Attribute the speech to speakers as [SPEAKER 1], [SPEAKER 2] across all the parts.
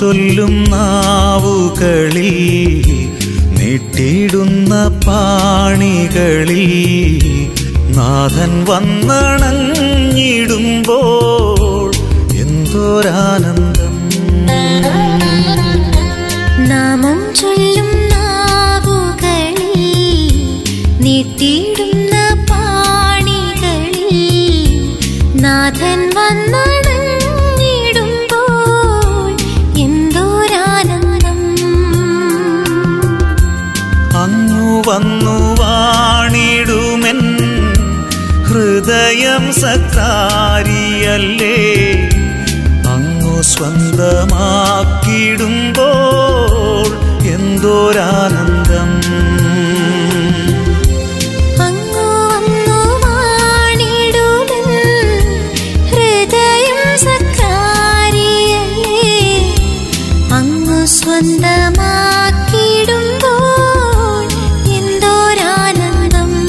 [SPEAKER 1] ചൊല്ലും നാവുകളിൽ നീട്ടിയിടുന്ന പാണികളിൽ നാഥൻ വന്നണഞ്ഞിടുമ്പോൾ എന്തോരാനന്ദം
[SPEAKER 2] നാമം ചൊല്ലും നാവുകളിൽ നീട്ടിയിടുന്ന പാണികളിൽ നാഥൻ വന്നണഞ്ഞിടുമ്പോൾ എന്തോരാനന്ദം
[SPEAKER 1] അങ്ങു വന്നു വാണിടുമെൻ ഹൃദയം സത്താരിയല്ലേ അങ്ങു സ്വന്തമാക്കിടുമ്പോൾ എന്തോരാനന്ദം
[SPEAKER 2] അങ്ങു വന്നു വാണിടുമെൻ ഹൃദയം സക്കാരിയല്ലേ അങ്ങു സ്വന്തമാക്കിടുമ്പോൾ എന്തോരാനന്ദം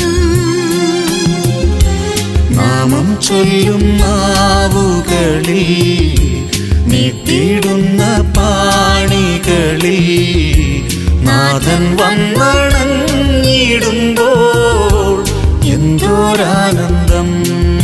[SPEAKER 1] നാമം ചൊല്ലും നാവുകളിൽ നീട്ടിയിടുന്ന പാണികളിൽ നാഥൻ വന്നണഞ്ഞിടുമ്പോൾ എന്തോരാനന്ദം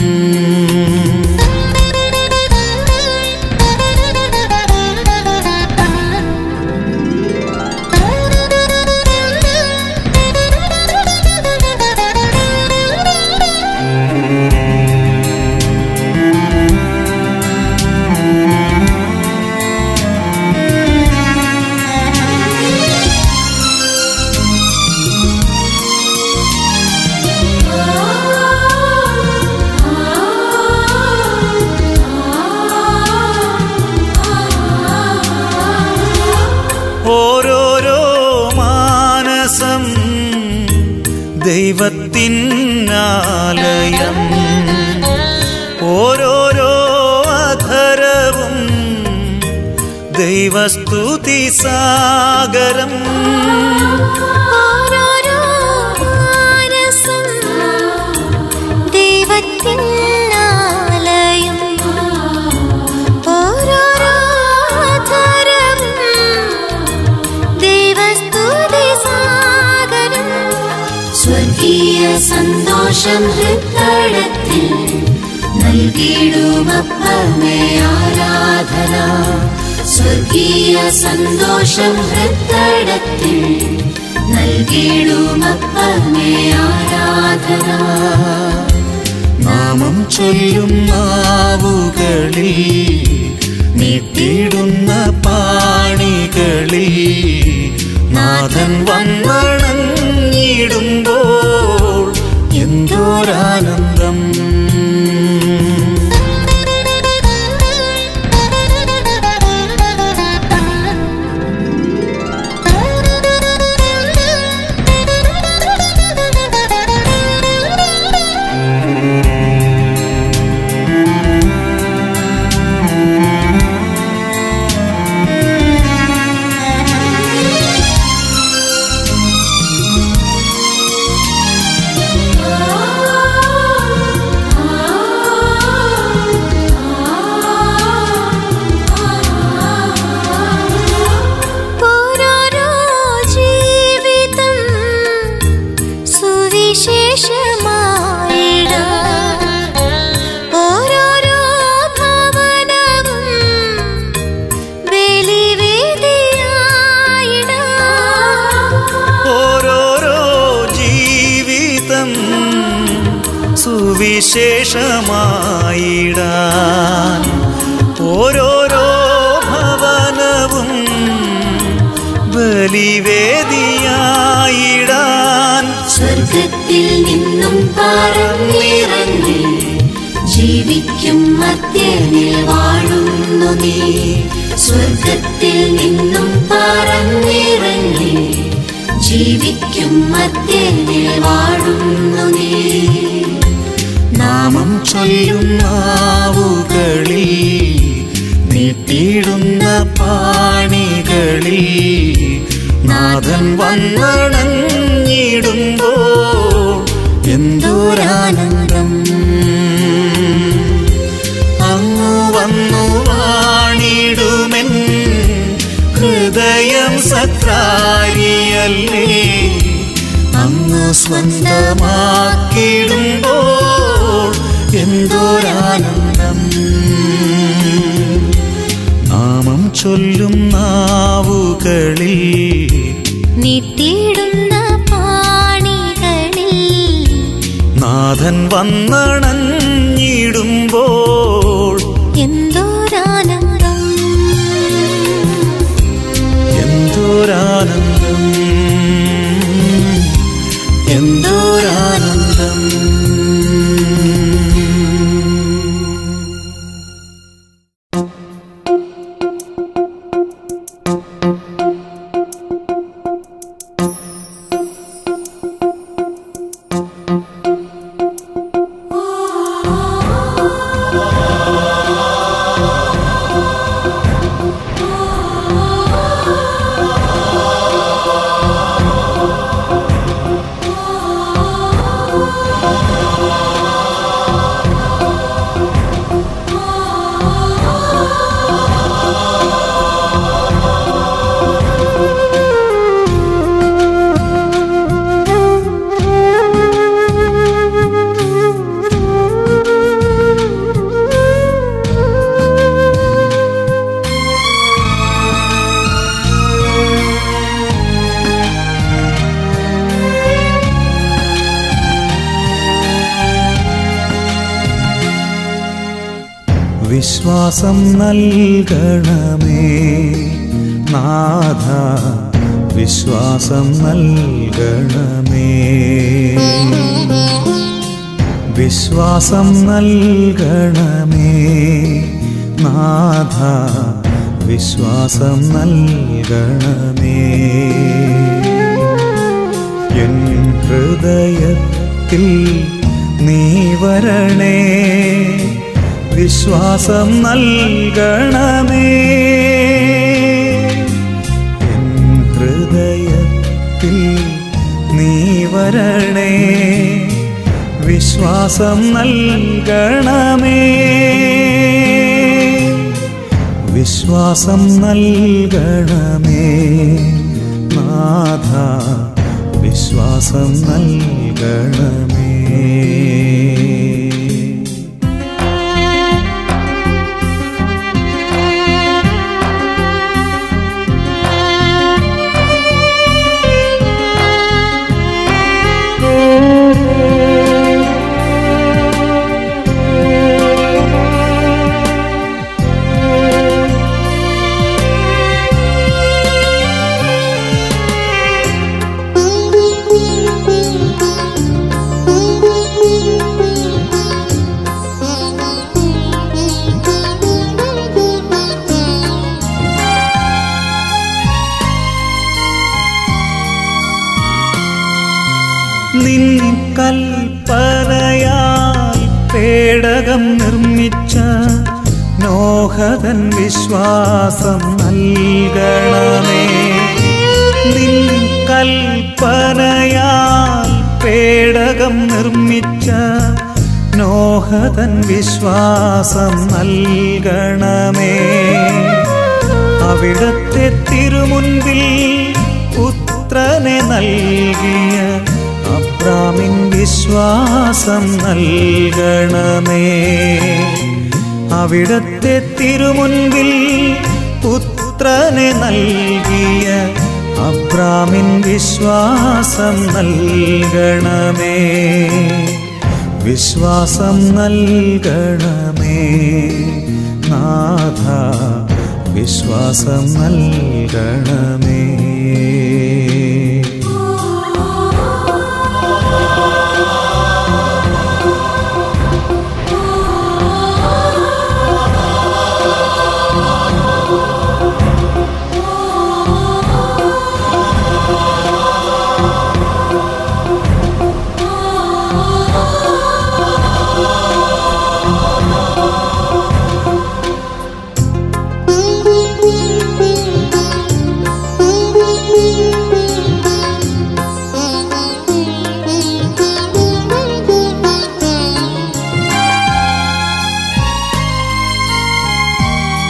[SPEAKER 1] ഓരോരോ മാനസം ദൈവത്തിനാലയം ഓരോരോ അധരവും ദൈവസ്തുതി സാഗരം
[SPEAKER 2] ഓരോരോ മാനസം ദൈവത്തിൻ ആലയം ഓരോരോ അധരവും ദൈവസ്തുതി സാഗരം സ്വർഗീയ സന്തോഷം ഹൃത്തടത്തിൽ നൽകിയിടുമപ്പമേ ആരാധന സ്വർഗീയ സന്തോഷം ഹൃത്തടത്തിൽ നൽകിയിടുമപ്പമേ ആരാധന
[SPEAKER 1] നാമം ചൊല്ലും നാവുകളിൽ നീട്ടിയിടുന്ന പാണികളിൽ നാഥൻ വന്നണഞ്ഞിടുമ്പോൾ എന്തോരാനന്ദം
[SPEAKER 2] ഓരോരോ ജീവിതം സുവിശേഷമായിടാം ഓരോരോ ഭവനവും ബലിവേദിയായിടാം
[SPEAKER 1] ഓരോരോ ജീവിതം സുവിശേഷമായിടാൻ ഓരോരോ ഭവനവും ബലിവേദിയായിടാൻ
[SPEAKER 2] സ്വർഗത്തിൽ നിന്നും പറന്നിറങ്ങി ജീവിക്കും മധ്യനിൽ വാഴുന്നു നീ സ്വർഗത്തിൽ നിന്നും പറന്നിറങ്ങി ജീവിക്കും മധ്യനിൽ വാഴുന്നു നീ
[SPEAKER 1] നാമം ചൊല്ലും നാവുകളിൽ നീട്ടിയിടുന്ന പാണികളിൽ നാഥൻ വന്നണഞ്ഞിടുമ്പോൾ എന്തോരാനന്ദം അങ്ങു വന്നു വാണിടുമെൻ അങ്ങ് സ്വന്തമാക്കിയിടുമ്പോൾ എന്തോരാനന്ദം നാമം ചൊല്ലും നാവുകളിൽ
[SPEAKER 2] നീട്ടിയിടുന്ന പാണികളിൽ
[SPEAKER 1] നാഥൻ വന്നണഞ്ഞിടുമ്പോൾ
[SPEAKER 2] എന്തോരാനന്ദം
[SPEAKER 1] എന്തോരാനന്ദം എന്തോരാനന്ദം വിശ്വാസം നൽകണമേ നാഥ വിശ്വാസം നൽകണമേ വിശ്വാസം നൽകണമേ നാഥ വിശ്വാസം നൽകണമേ എൻ ഹൃദയത്തിൽ നീ വരണേ വിശ്വാസം നൽകണമേ എൻ ഹൃദയത്തിൽ നീ വരണേ വിശ്വാസം നൽകണമേ വിശ്വാസം നൽകണമേ നാഥ വിശ്വാസം നൽകണമേ നിൻ കൽപ്പനയാൽ പേടകം നിർമ്മിച്ച നോഹതൻ വിശ്വാസം നൽകണമേ നിൻ കൽപ്പനയാൽ പേടകം നിർമ്മിച്ച നോഹതൻ വിശ്വാസം നൽകണമേ അവിടത്തെ തിരുമുൻപിൽ പുത്രനെ നൽകിയ അബ്രാമിൻ വിശ്വാസം നൽകണമേ അവിടത്തെ തിരുമുൻപിൽ പുത്രനെ നൽകിയ അബ്രാമിൻ വിശ്വാസം നൽകണമേ വിശ്വാസം നൽകണമേ നാഥ വിശ്വാസം നൽകണമേ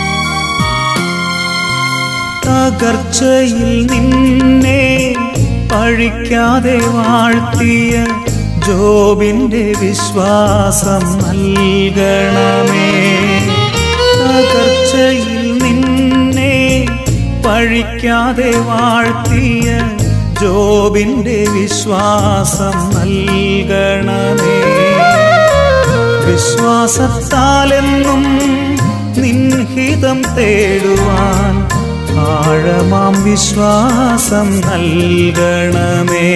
[SPEAKER 1] തകർച്ചയിൽ നിന്നെ പഴിക്കാതെ വാഴ്ത്തിയ ജോബിന്റെ വിശ്വാസം നൽകണമേ തകർച്ചയിൽ നിന്നെ പഴിക്കാതെ വാഴ്ത്തിയ ജോബിന്റെ വിശ്വാസം നൽകണമേ വിശ്വാസത്താലെന്നും നിൻഹിതം തേടുവാൻ ആഴമാം വിശ്വാസം നൽകണമേ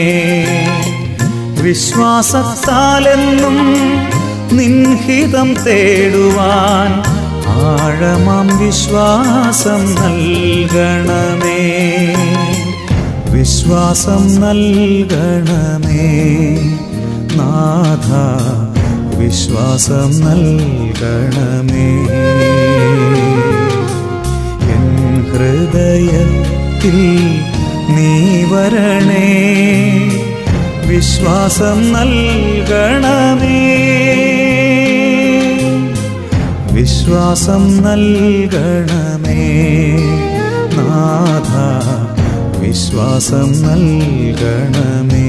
[SPEAKER 1] വിശ്വാസത്താലെന്നും നിൻഹിതം തേടുവാൻ ആഴമാം വിശ്വാസം നൽകണമേ വിശ്വാസം നൽകണമേ നാഥ വിശ്വാസം നൽകണമേ എൻ ഹൃദയത്തിൽ നീ വരണേ വിശ്വാസം നൽകണമേ വിശ്വാസം നൽകണമേ നാഥ വിശ്വാസം നൽകണമേ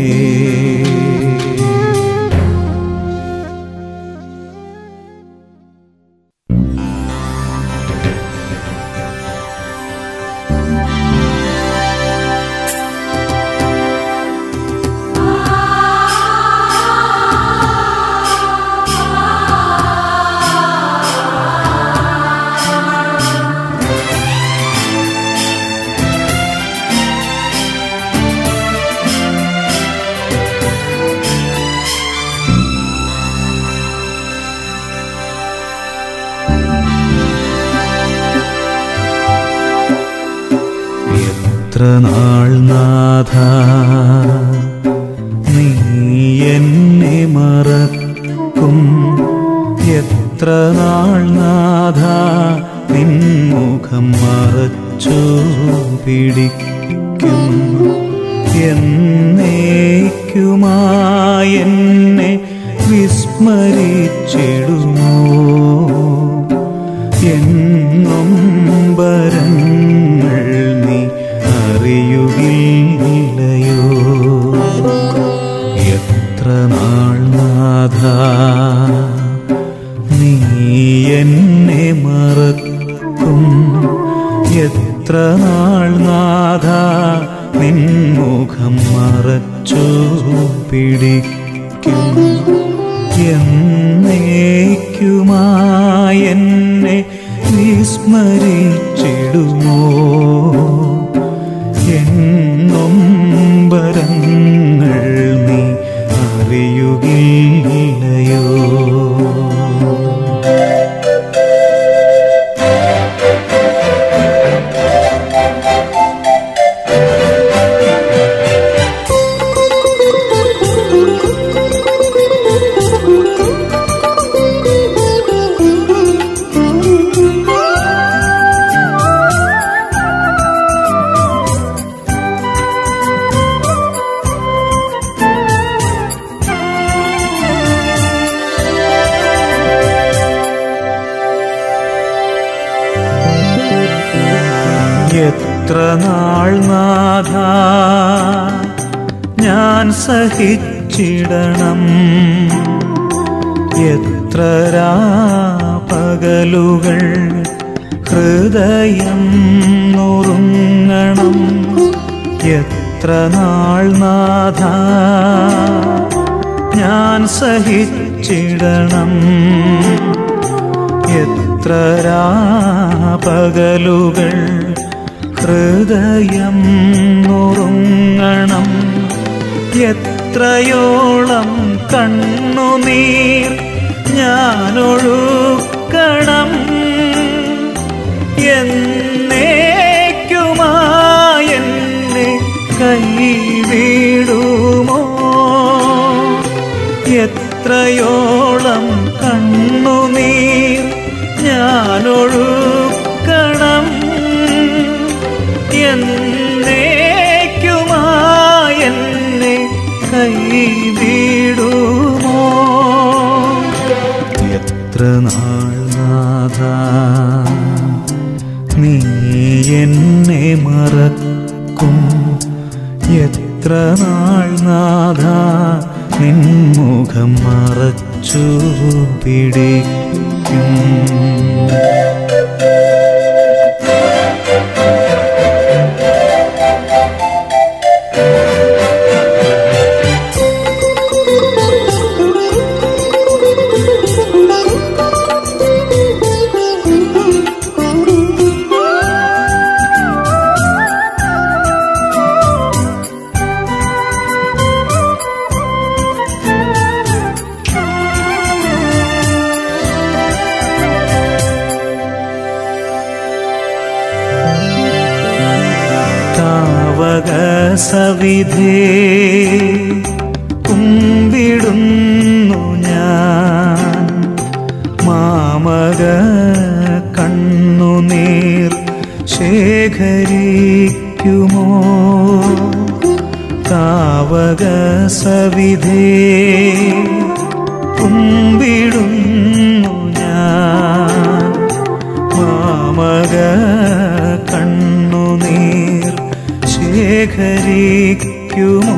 [SPEAKER 1] എത്ര നാൾ നാഥ നീ എന്നെ മറക്കും എത്ര നാൾ നാഥ നിൻമുഖം മറച്ചു പിടിക്കും എന്നേക്കുമായെന്നെ വിസ്മരിച്ചിടുമോ എന്നും വരങ്ങൾ നീ അറിയുകയില്ലയോ എത്ര നാൾ നാഥ നീ എന്നെ മറക്കും എത്ര നാൾ നാഥ നിൻമുഖം മറച്ചു പിടിക്കും എന്നേക്കുമായെന്നെ വിസ്മരിച്ചിടുമോ എന്നും വരങ്ങൾ നീ അറിയുകയില്ലയോ എത്ര നാൾ നാഥ ഞാൻ സഹിച്ചിടണം എത്ര പകലുകൾ ഹൃദയം നുറുങ്ങണം എത്ര നാൾ നാഥ ഞാൻ സഹിച്ചിടണം എത്ര പകലുകൾ ഹൃദയം നുറുങ്ങണം എത്രയോളം കണ്ണുനീർ ഞാനൊഴുക്കണം എന്നേക്കുമായെന്നെ കൈവിടുമോ എത്രയോളം കണ്ണുനീർ ഞാനൊഴുക്കണം എന്നേക്കുമായെന്നെ കൈവിടുമോ എത്ര നാൾ നാഥ നീ എന്നെ മറക്കും എത്ര നാൾ നാഥ നിൻമുഖം മറച്ചു പിടിക്കും താവക സവിധേ കുമ്പിടുന്നു ഞാൻ മാമക കണ്ണുനീർ ശേഖരിക്കുമോ താവക സവിധേ കുമ്പിടുന്നു ഞാൻ മാമക കണ്ണുനീർ ശേഖരിക്കുമോ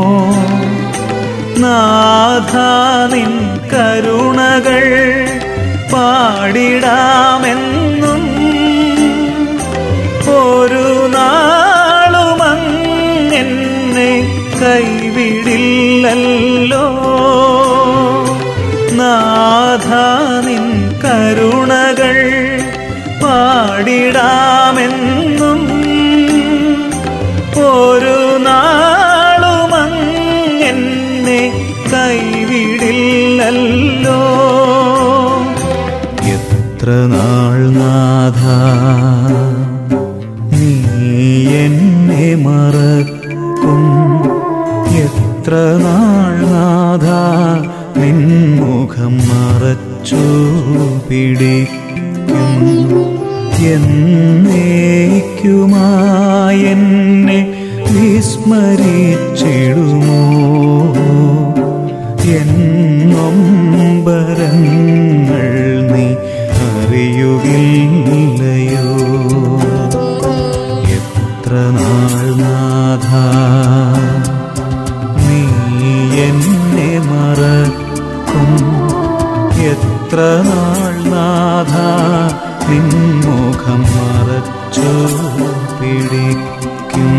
[SPEAKER 1] നാഥ നിൻ കരുണകൾ പാടിടാമെന്നും ഒരു നാളുമങ്ങെന്നെ കൈവിടില്ലല്ലോ നാഥ നിൻ കരുണകൾ പാടിടാമെന്നും ഒരു നാളുമങ്ങെന്നെ കൈവിടില്ലല്ലോ എത്ര നാൾ നാഥ നീ എന്നെ മറക്കും എത്ര നാൾ നാഥ നിൻമുഖം മറച്ചു പിടിക്കും എന്നേക്കുമായെന്നെ വിസ്മരിച്ചിടുമോ എന്നൊമ്പരങ്ങൾ നീ അറിയുകില്ലയോ എത്ര നാൾ നാഥ നീ എന്നെ മറക്കും എത്ര നാൾ നാഥ നിൻമുഖം മറച്ചു പിടിക്കും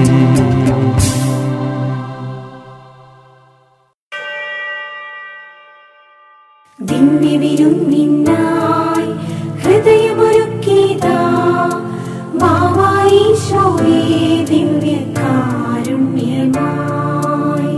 [SPEAKER 3] ദിവ്യവിരുന്നിനായി ഹൃദയമൊരുക്കിയതാ വാവായിശോയേ ദിവ്യകാരുണ്യമായി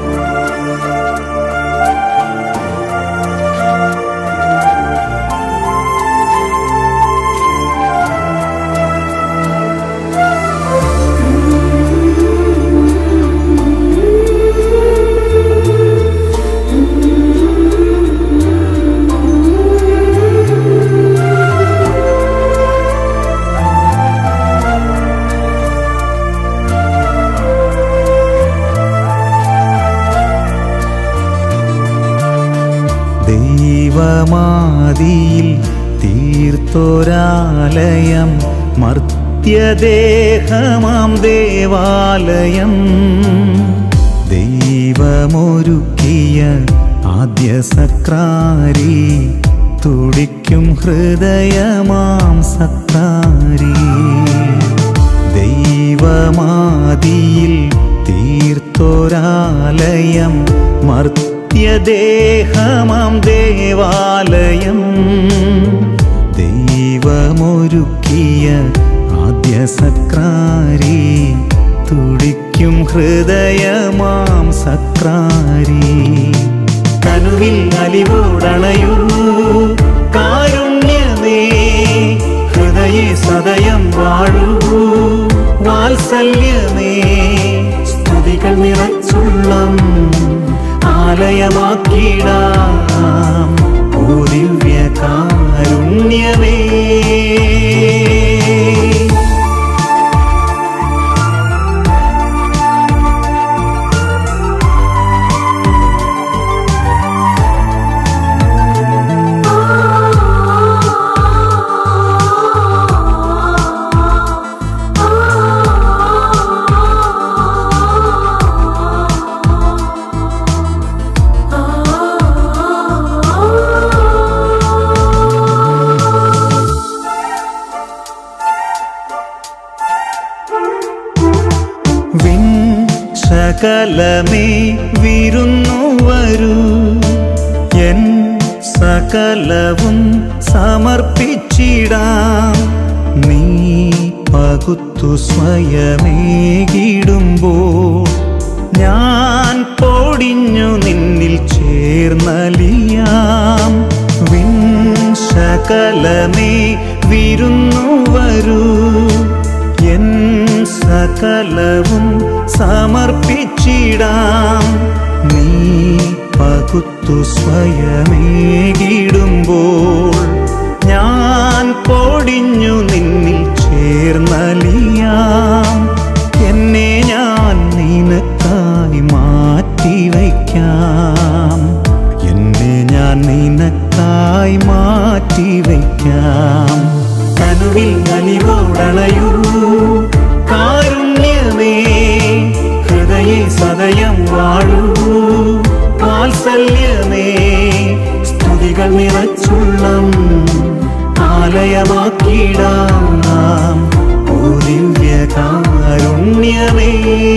[SPEAKER 1] ദൈവമാദിയിൽ തീർത്തൊരാലയം മർത്യദേഹമാം ദേവാലയം ദൈവമൊരുക്കിയ ആദ്യ സക്രാരി തുടിക്കും ഹൃദയമാം സക്രാരി ദൈവമാദിയിൽ തീർത്തൊരാലയം മർത്യദേഹമാം ദേവാലയം ദൈവമൊരുക്കിയ ആദ്യ സക്രാരി തുടിക്കും ഹൃദയമാം സക്രാരി കനുവിൽ അലിവോടണയൂ കാരുണ്യമേ ഹൃദയ സദയം വാഴൂ വാത്സല്യമേ സ്തുതികൾ നിറച്ചുള്ളം ആലയമാക്കിടാം ഓ ദിവ്യ കാരുണ്യമേ
[SPEAKER 3] ആ
[SPEAKER 1] സകലമേ വിരുന്നു വരൂ എൻ സകലവും സമർപ്പിച്ചിടാം നീ പകുത്തു സ്വയമേകിടുമ്പോൾ ഞാൻ പൊടിഞ്ഞു നിന്നിൽ ചേർന്നലിയാം വിൻ സകലമേ വിരുന്നു വരൂ എൻ സകലവും സമർപ്പിച്ചിടാം നീ പകുത്തു സ്വയമേകിടുമ്പോൾ ഞാൻ പൊടിഞ്ഞു നിന്നിൽ ചേർന്നലിയാം എന്നെ ഞാൻ നിനക്കായി മാറ്റിവയ്ക്കാം എന്നെ ഞാൻ നിനക്കായി മാറ്റിവയ്ക്കാം കനുവിൽ നലിവോടണയൂ കാരുണ്യമേ ഹൃദയെ സദയം വാഴൂ വാത്സല്യമേ സ്തുതികൾ നിറച്ചുള്ളം ആലയമാക്കിടാം ഓ ദിവ്യകാരുണ്യമേ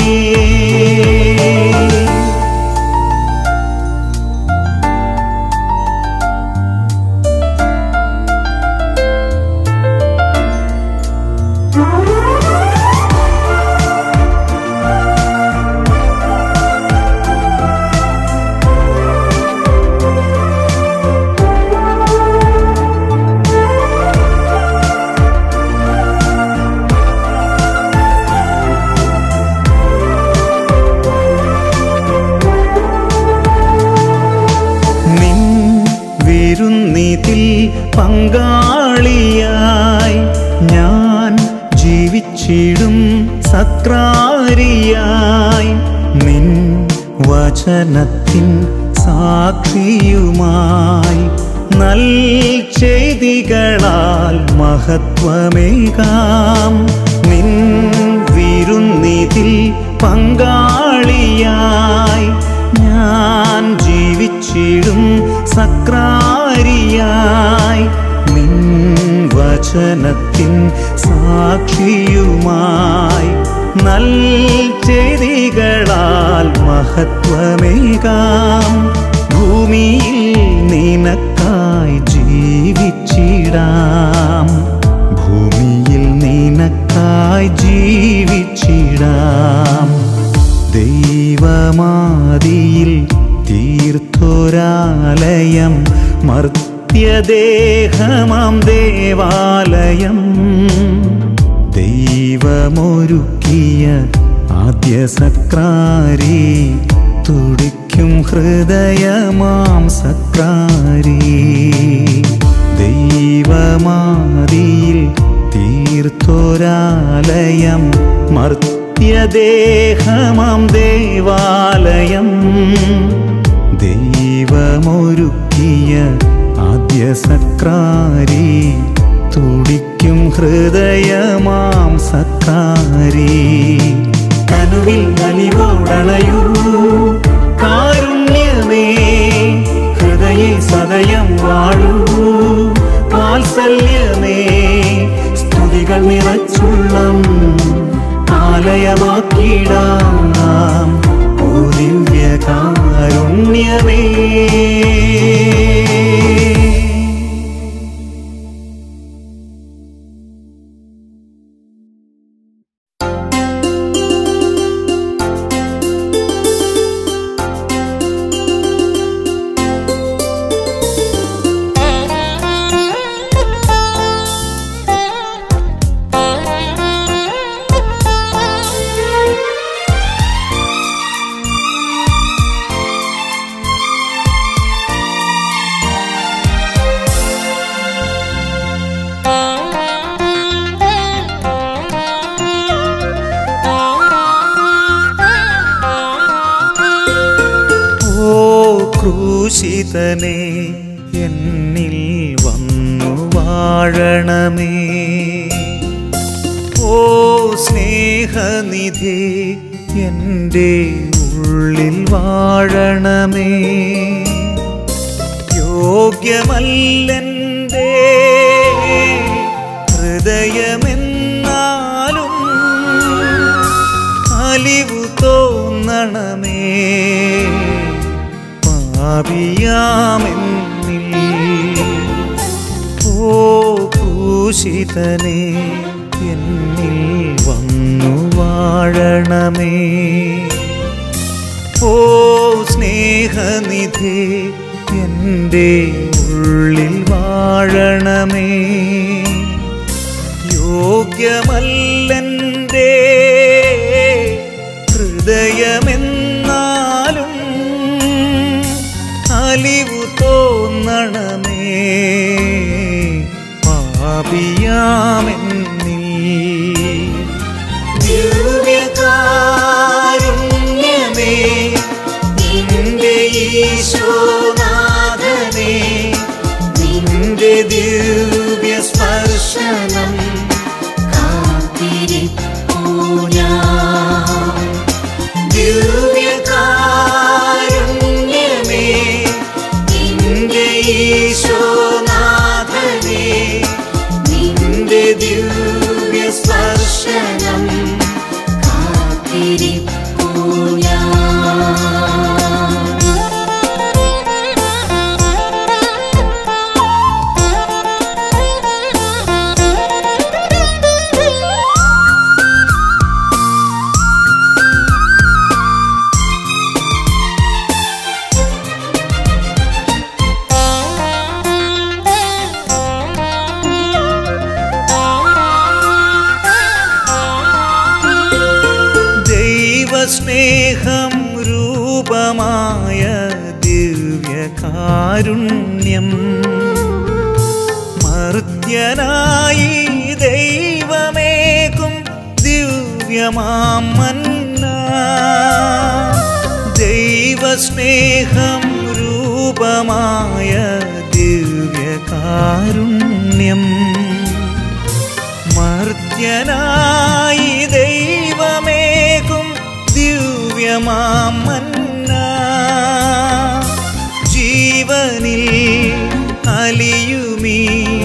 [SPEAKER 1] നിൻ വിരുന്നിതിൽ പങ്കാളിയായി ഞാൻ ജീവിച്ചിടും സക്രാരിയായി നിൻ വചനത്തിൻ സാക്ഷിയുമായി നൽ ചെയ്തികളാൽ മഹത്വമേകാം നിൻ വിരുന്നിതിൽ പങ്കാളിയായി ഞാൻ ജീവിച്ചിടും സക്രാരിയായി നിൻ വചനത്തിൻ സാക്ഷിയുമായി നൽ ചെയ്തികളാൽ മഹത്വമേകാം ഭൂമിയിൽ നിനക്കായി ജീവിച്ചിടാം ഭൂമിയിൽ നിനക്കായി ജീവിച്ചിടാം ദൈവമാദിയിൽ തീർത്തൊരാലയം മർത്യദേഹമാം ദേവാലയം ദൈവമൊരുക്കിയ ആദ്യ സക്രാരി തുടിക്കും ഹൃദയമാം സക്രാരി ദൈവമാദിയിൽ തീർത്തൊരാലയം മർത്യദേഹമാം ദേവാലയം ദൈവമൊരുക്കിയ ആദ്യ സക്രാരി തുടിക്കും ഹൃദയമാം സക്രാരി കനുവിൽ നലിവോടണയൂ കാരുണ്യമേ ഹൃദയെ സദയം വാഴൂ വാത്സല്യമേ സ്തുതികൾ നിറച്ചുള്ളം ആലയമാക്കിടാം ഓ ദിവ്യകാരുണ്യമേ ഓ ക്രൂശിതനെ എന്നിൽ വന്നു വാഴണമേ ഓ സ്നേഹനിധി എൻ്റെ ഉള്ളിൽ വാഴണമേ യോഗ്യമല്ലെൻ്റെ ഹൃദയമെന്നാലും അലിവു തോന്നണ പാപിയാമെന്നിൽ ഓ ക്രൂശിതനെ എന്നിൽ വന്നു വാഴണമേ ഓ സ്നേഹനിധി എൻ്റെ ഉള്ളിൽ വാഴണമേ യോഗ്യമല്ലെൻ്റെ ഹൃദയമെന്നാലും അലിവു തോന്നണമേ പാപിയാമെന്നീ ദിവ്യകാരുണ്യമേ നിന്റെ ഈശോനാഥനെ നിന്റെ ദിവ്യ സ്പർശനം കാത്തിരിപ്പൂ ഞാൻ ദിവ്യകാരുണ്യമേ നിന്റെ ഈശോനാഥനെ നിന്റെ ദിവ്യ സ്പർശനം കാത്തിരിപ്പൂ ഞാൻ ദൈവസ്നേഹം രൂപമായ ദിവ്യകാരുണ്യം മർത്യനായി ദൈവമേകും ദിവ്യമാം മന്ന ദൈവസ്നേഹം രൂപമായ ദിവ്യകാരുണ്യം മർത്യനായി ദൈവമേകും ദിവ്യമാമന്ന ജീവനിൽ അലിയുമീ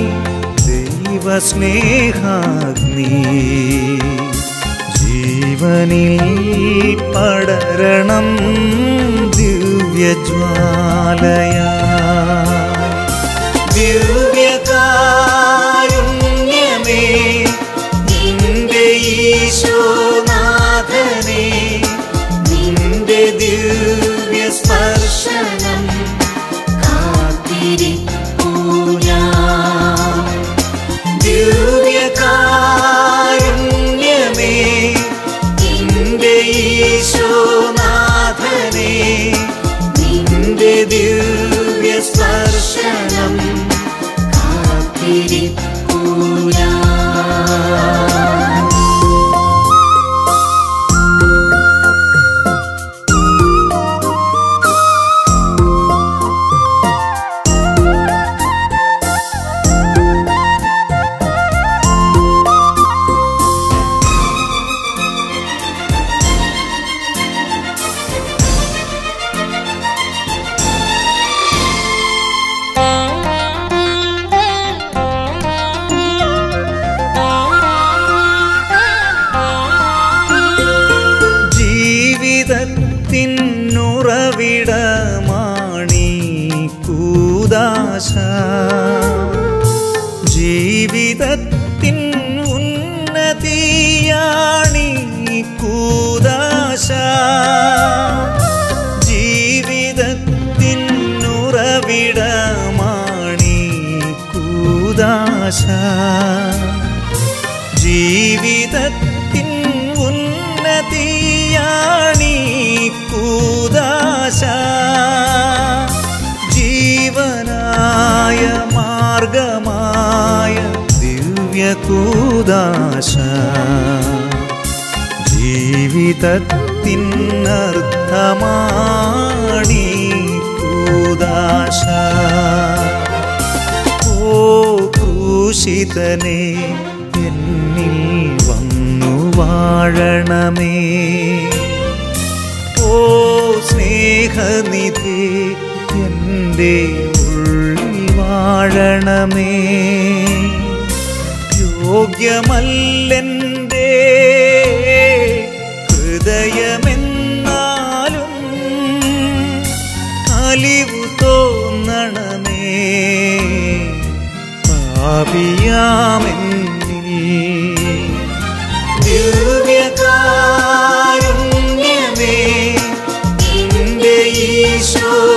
[SPEAKER 1] ദൈവസ്നേഹാഗ്നി ജീവനിൽ പടരണം ദിവ്യജ്വാലയാ ദിവ്യകാരുണ്യമേ നിന്റെ ഈശോനാഥനെ നിന്റെ ദിവ്യ സ്പർശനം കാത്തിരിപ്പൂ ഞാൻ ദിവ്യകാരുണ്യമേ നിന്റെ ഈശോനാഥനെ നിന്റെ ദിവ്യ സ്പർശനം കാത്തിരിപ്പൂ ഞാൻ ജീവിതത്തിനുറവിടമാണീ കൂദാശ ജീവിതത്തിൻ ഉന്നതിയാണീ കൂദാശ ജീവിതത്തിൻ ഉറവിടമാണീ കൂദാശ ജീവിതത്തിൻ ഉന്നതിയാണീ കൂദാശ ജീവനായ മാർഗമായ ദിവ്യകൂദാശ ജീവിതത്തിനർത്ഥമാണീ കൂദാശ ഓ ക്രൂശിതനെ എന്നിൽ വന്നു വാഴണമേ ഓ സ്നേഹനിധി എൻ്റെ ഉള്ളിൽ വാഴണമേ യോഗ്യമല്ലെൻ്റെ ഹൃദയമെന്നാലും അലിവു പാപിയാമെന്നിൽ ദിവ്യകാരുണ്യമേ എൻ്റെ ഈശോ